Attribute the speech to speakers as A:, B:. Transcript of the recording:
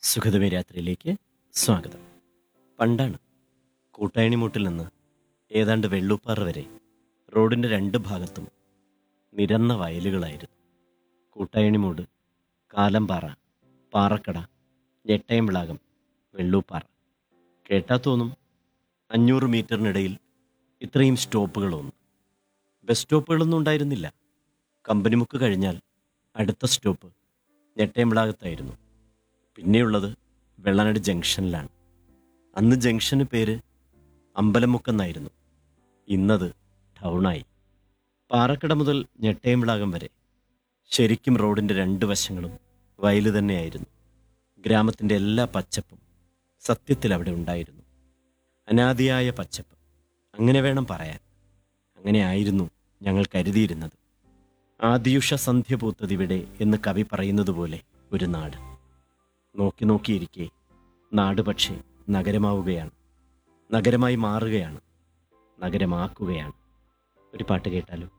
A: സുഖതമേ രാത്രിയിലേക്ക് സ്വാഗതം പണ്ടാണ് കൂട്ടായണിമൂട്ടിൽ നിന്ന് ഏതാണ്ട് വെള്ളൂപ്പാറ വരെ റോഡിൻ്റെ രണ്ട് ഭാഗത്തും നിരന്ന വയലുകളായിരുന്നു കൂട്ടായണിമൂട് കാലംപാറ പാറക്കട ഞെട്ടയംവിളാകം വെള്ളൂപ്പാറ കേട്ടാ തോന്നും അഞ്ഞൂറ് മീറ്ററിനിടയിൽ ഇത്രയും സ്റ്റോപ്പുകളൊന്നും ബസ് സ്റ്റോപ്പുകളൊന്നും ഉണ്ടായിരുന്നില്ല കമ്പനിമുക്ക് കഴിഞ്ഞാൽ അടുത്ത സ്റ്റോപ്പ് ഞെട്ടയംവിളാകത്തായിരുന്നു പിന്നെയുള്ളത് വെള്ളനാട് ജംഗ്ഷനിലാണ് അന്ന് ജംഗ്ഷന് പേര് അമ്പലമുക്കെന്നായിരുന്നു ഇന്നത് ടൗണായി പാറക്കട മുതൽ ഞെട്ടയംവിളാകം വരെ ശരിക്കും റോഡിൻ്റെ രണ്ട് വശങ്ങളും വയല് തന്നെയായിരുന്നു ഗ്രാമത്തിൻ്റെ എല്ലാ പച്ചപ്പും സത്യത്തിൽ അവിടെ ഉണ്ടായിരുന്നു അനാദിയായ പച്ചപ്പ് അങ്ങനെ വേണം പറയാൻ അങ്ങനെ ആയിരുന്നു ഞങ്ങൾ കരുതിയിരുന്നത് ആദിയുഷ സന്ധ്യ പൂത്തതിവിടെ എന്ന് കവി പറയുന്നത് പോലെ ഒരു നാട് നോക്കി നോക്കിയിരിക്കെ നാട് പക്ഷേ നഗരമാവുകയാണ് നഗരമായി മാറുകയാണ് നഗരമാക്കുകയാണ് ഒരു പാട്ട് കേട്ടാലോ